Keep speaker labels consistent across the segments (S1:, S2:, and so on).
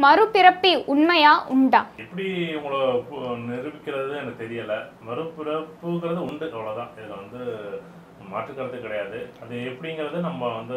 S1: மறுபிறப்பி உண்மையா உண்டா
S2: எப்படி உங்களை பு- நிரூபிக்கிறது எனக்கு தெரியல மறுபிறப்புங்கிறது உண்டு அவ்வளவுதான் இதுல வந்து மாற்று கருத்து கிடையாது அது எப்படிங்கிறது நம்ம வந்து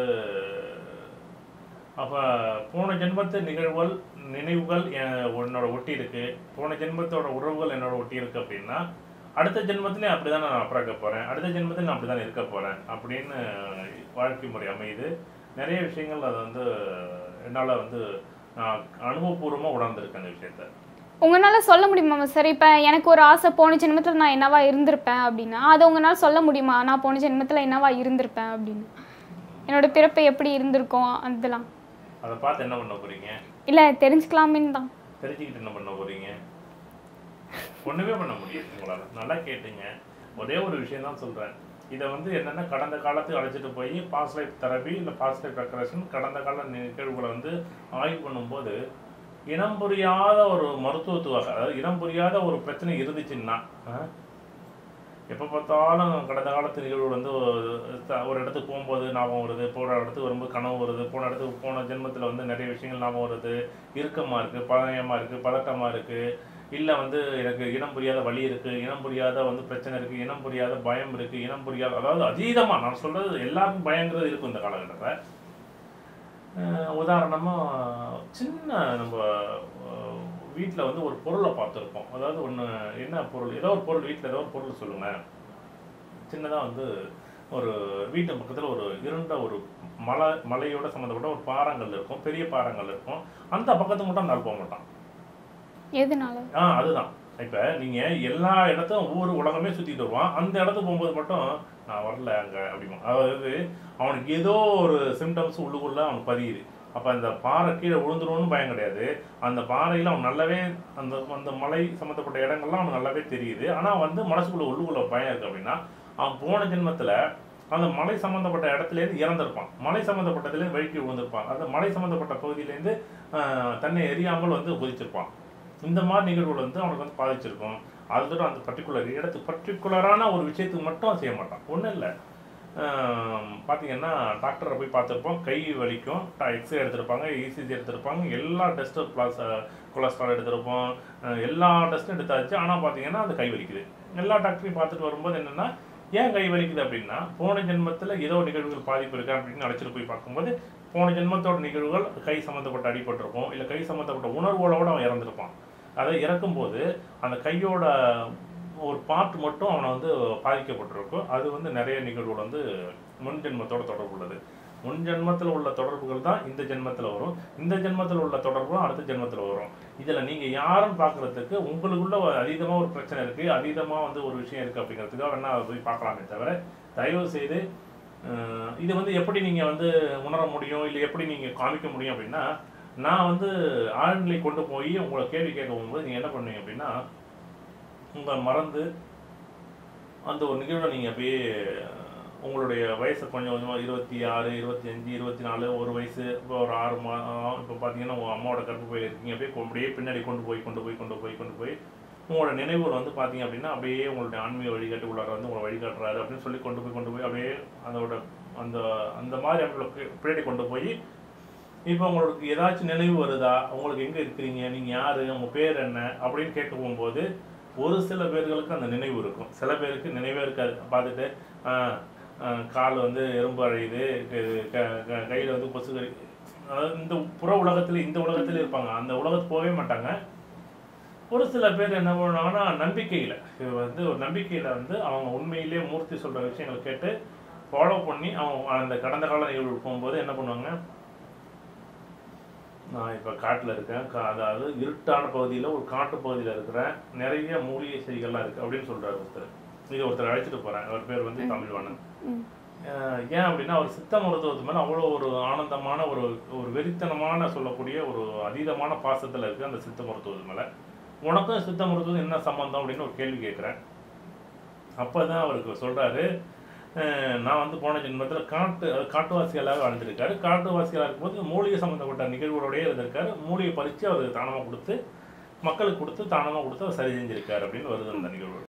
S2: அப்ப போன ஜென்மத்து நிகழ்வுகள் நினைவுகள் எ- உன்னோட ஒட்டி இருக்கு போன ஜென்மத்தோட உறவுகள் என்னோட ஒட்டி இருக்கு அப்படின்னா அடுத்த ஜென்மத்திலையும் அப்படிதான் நான் பிறக்க போறேன் அடுத்த ஜென்மத்திலும் நான் அப்படிதான் இருக்க போறேன் அப்படின்னு வாழ்க்கை முறை அமையுது நிறைய விஷயங்கள் அதை வந்து என்னால வந்து நான் அனுபவபூர்வமா உணர்ந்திருக்கேன் அந்த விஷயத்த
S1: உங்களால சொல்ல முடியுமா சார் இப்போ எனக்கு ஒரு ஆசை போன ஜென்மத்தில் நான் என்னவா இருந்திருப்பேன் அப்படின்னா அதை உங்களால சொல்ல முடியுமா நான் போன ஜென்மத்தில் என்னவா இருந்திருப்பேன் அப்படின்னு என்னோட பிறப்பு எப்படி இருந்திருக்கும் அதெல்லாம்
S2: அதை பார்த்து என்ன பண்ண போறீங்க
S1: இல்லை தெரிஞ்சுக்கலாமேன்னு தான்
S2: தெரிஞ்சுக்கிட்டு என்ன பண்ண போறீங்க ஒண்ணுமே பண்ண முடியாது உங்களால நல்லா கேட்டுங்க ஒரே ஒரு விஷயம் தான் சொல்றேன் இதை வந்து என்னன்னா கடந்த காலத்துக்கு அழைச்சிட்டு போய் பாஸ் லைஃப் தெரபி இல்லை பாஸ் லைஃப் ரெக்கரேஷன் கடந்த கால நிகழ்வுகளை வந்து ஆய்வு பண்ணும்போது இனம் புரியாத ஒரு மருத்துவத்துவாக அதாவது இனம் புரியாத ஒரு பிரச்சனை இருந்துச்சுன்னா ஆ, எப்போ பார்த்தாலும் கடந்த காலத்து நிகழ்வு வந்து ஒரு- த- ஒரு இடத்துக்கு போகும்போது ஞாபகம் வருது போன இடத்துக்கு வரும்போது கனவு வருது போன இடத்துக்கு போன ஜென்மத்தில் வந்து நிறைய விஷயங்கள் ஞாபகம் வருது இறுக்கமாக இருக்குது பதயமாக இருக்குது பதட்டமாக இருக்குது இல்லை வந்து எனக்கு இனம் புரியாத வலி இருக்குது இனம் புரியாத வந்து பிரச்சனை இருக்குது இனம் புரியாத பயம் இருக்குது இனம் புரியாத அதாவது அதீதமாக நான் சொல்கிறது எல்லாருக்கும் பயங்கிறது இருக்கும் இந்த காலகட்டத்தில் உதாரணமாக சின்ன நம்ம வீட்டில் வந்து ஒரு பொருளை பார்த்துருப்போம் அதாவது ஒன்று என்ன பொருள் ஏதோ ஒரு பொருள் வீட்டில் ஏதோ ஒரு பொருள் சொல்லுங்களேன் சின்னதாக வந்து ஒரு வீட்டு பக்கத்தில் ஒரு இருண்ட ஒரு மலை மலையோட சம்மந்தப்பட்ட ஒரு பாறாங்கல் இருக்கும் பெரிய பாறாங்கல் இருக்கும் அந்த பக்கத்து மட்டும் அந்த ஆள் போக மாட்டான்
S1: எதனால
S2: ஆ அதுதான் இப்போ நீங்கள் எல்லா இடத்தையும் ஒவ்வொரு உலகமே சுற்றிட்டு வருவான் அந்த இடத்துக்கு போகும்போது மட்டும் நான் வரல அங்கே அப்படிமா அதாவது அவனுக்கு ஏதோ ஒரு சிம்டம்ஸ் உள்ளுக்குள்ள அவனுக்கு பதியுது அப்போ அந்த பாறை கீழே விழுந்துரும்னு பயம் கிடையாது அந்த பாறையில் அவன் நல்லாவே அந்த அந்த மலை சம்மந்தப்பட்ட இடங்கள்லாம் அவனுக்கு நல்லாவே தெரியுது ஆனால் வந்து மனசுக்குள்ள உள்ளுக்குள்ள பயம் இருக்கு அப்படின்னா அவன் போன ஜென்மத்தில் அந்த மலை சம்மந்தப்பட்ட இடத்துலேருந்து இறந்திருப்பான் மலை சம்மந்தப்பட்டதுலேருந்து வழுக்கி விழுந்திருப்பான் அந்த மலை சம்மந்தப்பட்ட பகுதியிலேருந்து ஆஹ், தன்னை எரியாமல் வந்து குதிச்சிருப்பான் இந்த மாதிரி நிகழ்வுகள் வந்து அவனுக்கு வந்து பாதிச்சிருக்கும் அதோட அந்த பர்டிகுலர் இடத்துக்கு பர்டிகுலரான ஒரு விஷயத்துக்கு மட்டும் அவன் செய்ய மாட்டான் ஒன்றும் இல்லை பார்த்தீங்கன்னா டாக்டரை போய் பார்த்துருப்போம் கை வலிக்கும் எக்ஸ்ரே எடுத்திருப்பாங்க இசிஜி எடுத்திருப்பாங்க எல்லா டெஸ்ட்டும் ப்ளஸ் கொலஸ்ட்ரால் எடுத்திருப்போம் அஹ் எல்லா டெஸ்ட்டும் எடுத்தாச்சு ஆனால் பார்த்தீங்கன்னா அந்த கை வலிக்குது எல்லா டாக்டரையும் பார்த்துட்டு வரும்போது என்னென்னா ஏன் கை வலிக்குது அப்படின்னா போன ஜென்மத்தில் ஏதோ நிகழ்வுகள் பாதிப்பு இருக்கா அப்படின்னு அழைச்சிட்டு போய் பார்க்கும்போது போன ஜென்மத்தோட நிகழ்வுகள் கை சம்மந்தப்பட்ட அடிபட்டிருக்கும் இல்லை கை சம்மந்தப்பட்ட உணர்வோட அவன் இறந்துருப்பான் அதை இறக்கும்போது அந்த கையோட ஒரு பார்ட் மட்டும் அவனை வந்து பாதிக்கப்பட்டிருக்கும் அது வந்து நிறைய நிகழ்வுகள் வந்து முன் ஜென்மத்தோட தொடர்பு உள்ளது முன் ஜென்மத்தில் உள்ள தொடர்புகள் தான் இந்த ஜென்மத்தில் வரும் இந்த ஜென்மத்தில் உள்ள தொடர்பும் அடுத்த ஜென்மத்தில் வரும் இதில் நீங்கள் யாரும் பார்க்குறதுக்கு உங்களுக்குள்ள ஒரு அதீதமாக ஒரு பிரச்சனை இருக்குது அதீதமாக வந்து ஒரு விஷயம் இருக்குது அப்படிங்கிறதுக்காக வேணா அதை போய் பார்க்கலாமே தவிர தயவு செய்து அஹ், இது வந்து எப்படி நீங்கள் வந்து உணர முடியும் இல்லை எப்படி நீங்கள் காமிக்க முடியும் அப்படின்னா நான் வந்து ஆழ்நிலை கொண்டு போய் உங்களை கேள்வி கேட்க போகும்போது நீங்கள் என்ன பண்ணுவீங்க அப்படின்னா உங்களை மறந்து அந்த ஒரு நிகழ்வை நீங்கள் அப்படியே உங்களுடைய வயசை கொஞ்சம் கொஞ்சமாக இருபத்தி ஆறு இருபத்தி அஞ்சு இருபத்தி நாலு ஒரு வயசு இப்போ ஒரு ஆறு மா இப்போ பார்த்தீங்கன்னா உங்கள் அம்மாவோட கர்ப்பப்பையில் இருக்கீங்க அப்படியே கொ- அப்படியே பின்னாடி கொண்டு போய் கொண்டு போய் கொண்டு போய் கொண்டு போய் உங்களோட நினைவுகள் வந்து பார்த்தீங்க அப்படின்னா அப்படியே உங்களுடைய ஆன்மீக வழிகாட்டு உள்ளார வந்து உங்களை வழிகாட்டுறாரு அப்படின்னு சொல்லி கொண்டு போய் கொண்டு போய் அப்படியே அதோட அந்த அந்த மாதிரி அவங்களுக்கு பின்னாடி கொண்டு போய் இப்போ உங்களுக்கு ஏதாச்சும் நினைவு வருதா உங்களுக்கு எங்கே இருக்கிறீங்க நீங்கள் யார் உங்கள் பேர் என்ன அப்படின்னு கேட்க போகும்போது ஒரு சில பேர்களுக்கு அந்த நினைவு இருக்கும் சில பேருக்கு நினைவே இருக்காது பார்த்துட்டு ஆ, ஆ, கால் வந்து எறும்பு அழையுது கையில் வந்து கொசு கறி அதாவது இந்த புற உலகத்தில் இந்த உலகத்தில் இருப்பாங்க அந்த உலகத்துக்கு போகவே மாட்டாங்க ஒரு சில பேர் என்ன பண்ணுவாங்கன்னா நம்பிக்கையில் இது வந்து ஒரு நம்பிக்கையில் வந்து அவங்க உண்மையிலேயே மூர்த்தி சொல்கிற விஷயங்களை கேட்டு ஃபாலோ பண்ணி அவங்க அந்த கடந்த கால நிகழ்வு போகும்போது என்ன பண்ணுவாங்க நான் இப்போ காட்டில் இருக்கேன் கா- அதாவது இருட்டான பகுதியில் ஒரு காட்டு பகுதியில் இருக்கிறேன் நிறைய மூலிகை செடிகள்லாம் இருக்குது அப்படின்னு சொல்கிறார் ஒருத்தர் இது ஒருத்தர் அழைச்சிட்டு போகிறேன் அவர் பேர் வந்து தமிழ்வாணன்
S1: ம்.
S2: அஹ் ஏன் அப்படின்னா அவர் சித்த மருத்துவத்து மேலே அவ்வளோ ஒரு ஆனந்தமான ஒரு ஒரு வெறித்தனமான சொல்லக்கூடிய ஒரு அதீதமான பாசத்தில் இருக்குது அந்த சித்த மருத்துவத்து மேலே உனக்கும் சித்த மருத்துவம் என்ன சம்பந்தம் அப்படின்னு ஒரு கேள்வி கேட்குறேன் அப்போ தான் அவருக்கு சொல்கிறாரு நான் வந்து போன ஜென்மத்தில் காட்டு அதாவது காட்டுவாசிகளாக வாழ்ந்திருக்காரு காட்டுவாசிகளாக இருக்கும்போது மூலிகை சம்மந்தப்பட்ட நிகழ்வுகளோடயே இருந்திருக்காரு மூலிகை பறித்து அவர் தானமாக கொடுத்து மக்களுக்கு கொடுத்து தானமாக கொடுத்து அவர் சரி செஞ்சிருக்காரு அப்படின்னு வருது அந்த நிகழ்வு